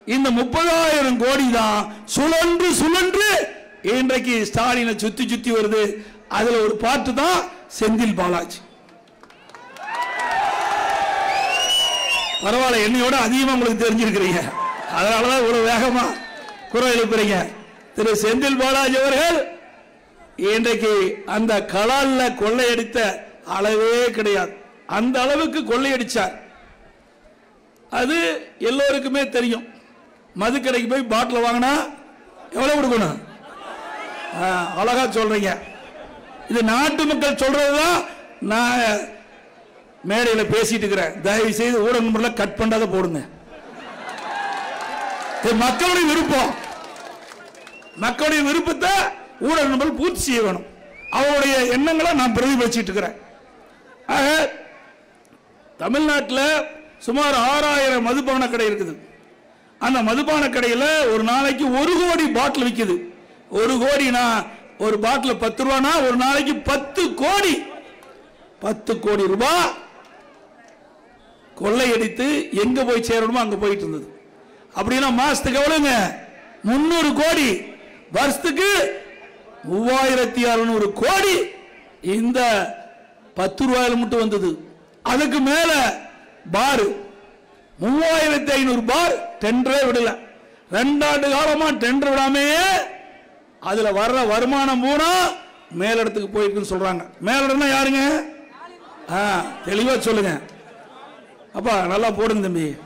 இந்த முப்பதாயிரம் கோடி தான் சுழன்று சுழன்று இன்றைக்கு ஸ்டாலினை சுத்தி சுத்தி வருது அதுல ஒரு பாட்டு தான் செந்தில் பாலாஜி பரவாயில்ல என்னையோட அதிகமா உங்களுக்கு தெரிஞ்சிருக்கிறீங்க அதனாலதான் இவ்வளவு வேகமா குரல் எழுப்புறீங்க திரு செந்தில் பாலாஜி அவர்கள் இன்றைக்கு அந்த கலால்ல கொள்ளையடித்த அளவே கிடையாது அந்த அளவுக்கு கொள்ளையடிச்சார் அது எல்லோருக்குமே தெரியும் மதுக்கடைக்கு போய் பாட்டில் வாங்கினா எவ்வளவு கொடுக்கணும் ஆ, அழகா சொல்றீங்க இது நாட்டு மக்கள் சொல்றதுதான் நான் மேடையில் பேசிட்டு இருக்கிறேன் தயவு செய்து ஊடக நம்பர்ல கட் பண்ணாத போடுங்க இது மக்களுடைய விருப்பம் மக்களுடைய விருப்பத்தை ஊடக நம்பர் பூர்த்தி செய்ய வேணும் அவருடைய எண்ணங்களை நான் பிரதிபலிச்சிட்டு இருக்கிறேன் ஆக தமிழ்நாட்டில் சுமார் ஆறாயிரம் மதுபான கடை இருக்குது அந்த மதுபான கடையில் ஒரு நாளைக்கு ஒரு கோடி பாட்டில் விற்குது ஒரு கோடினா ஒரு பாட்டில் பத்து ரூபானா ஒரு நாளைக்கு பத்து கோடி பத்து கோடி ரூபாய் கொள்ளையடித்து எங்க போய் சேரணுமோ அங்க போயிட்டு இருந்தது அப்படின்னா மாசத்துக்கு எவ்வளவுங்க முன்னூறு கோடி வருஷத்துக்கு மூவாயிரத்தி அறுநூறு கோடி இந்த பத்து ரூபாயில மட்டும் வந்தது அதுக்கு மேல பாரு மூவாயிரத்தி ஐநூறு பார் டெண்டரே விடல ரெண்டாண்டு காலமா டெண்டர் விடாமையே அதுல வர்ற வருமானம் பூரா மேலிடத்துக்கு போயிருக்குன்னு சொல்றாங்க மேலிடம்னா யாருங்க ஆ, தெளிவா சொல்லுங்க அப்பா நல்லா போடுங்க தம்பி